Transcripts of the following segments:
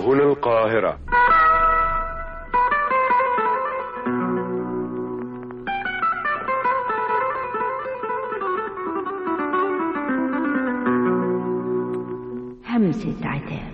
هنا القاهرة همسة عتاب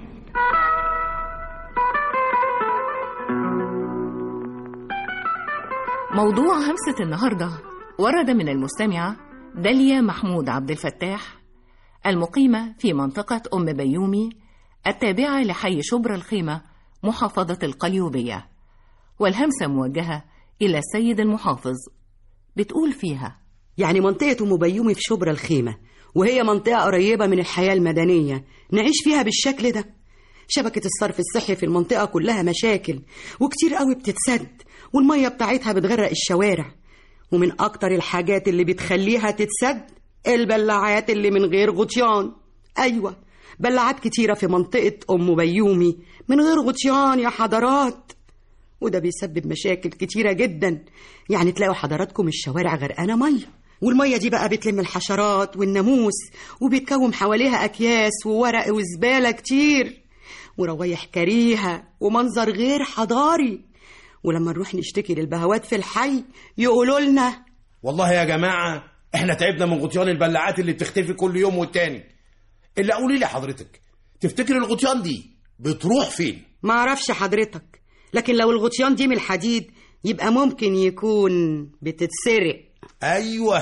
موضوع همسة النهاردة ورد من المستمعة داليا محمود عبد الفتاح المقيمة في منطقة أم بيومي التابعة لحي شبرا الخيمة محافظة القليوبية والهمسة موجهة إلى السيد المحافظ بتقول فيها يعني منطقة أم بيومي في شبرا الخيمة وهي منطقة قريبة من الحياة المدنية نعيش فيها بالشكل ده شبكة الصرف الصحي في المنطقة كلها مشاكل وكتير قوي بتتسد والمية بتاعتها بتغرق الشوارع ومن أكتر الحاجات اللي بتخليها تتسد البلاعات اللي من غير غطيان أيوة بلاعات كتيرة في منطقة أم بيومي من غير غطيان يا حضرات وده بيسبب مشاكل كتيرة جدا يعني تلاقوا حضراتكم الشوارع غرقانة مية والمية دي بقى بتلم الحشرات والناموس وبيتكون حواليها أكياس وورق وزبالة كتير وروايح كريهة ومنظر غير حضاري ولما نروح نشتكي للبهوات في الحي يقولوا لنا والله يا جماعة احنا تعبنا من غطيان البلاعات اللي بتختفي كل يوم والتاني اللي قولي لي حضرتك تفتكر الغطيان دي بتروح فين معرفش حضرتك لكن لو الغطيان دي من الحديد يبقى ممكن يكون بتتسرق ايوه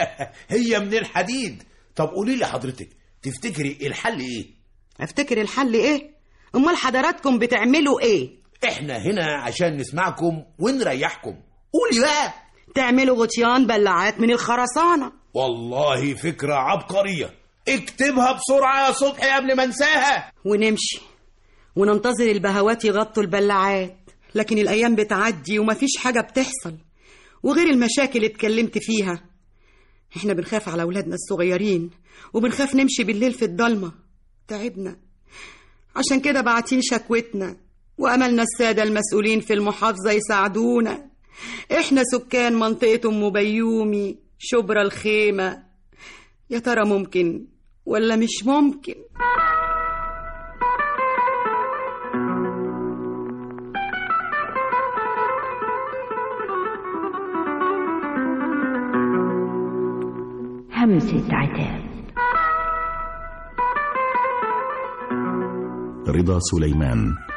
هي من الحديد طب قولي لي حضرتك تفتكري الحل ايه افتكر الحل ايه امال حضراتكم بتعملوا ايه احنا هنا عشان نسمعكم ونريحكم قولي بقى تعملوا غطيان بلاعات من الخرسانة والله فكرة عبقرية اكتبها بسرعة يا صبحي قبل ما انساها ونمشي وننتظر البهوات يغطوا البلاعات لكن الأيام بتعدي ومفيش حاجة بتحصل وغير المشاكل اللي اتكلمت فيها احنا بنخاف على أولادنا الصغيرين وبنخاف نمشي بالليل في الضلمة تعبنا عشان كده باعتين شكوتنا وأملنا السادة المسؤولين في المحافظة يساعدونا احنا سكان منطقة أم بيومي شبرا الخيمة يا ترى ممكن ولا مش ممكن همسة عتاب رضا سليمان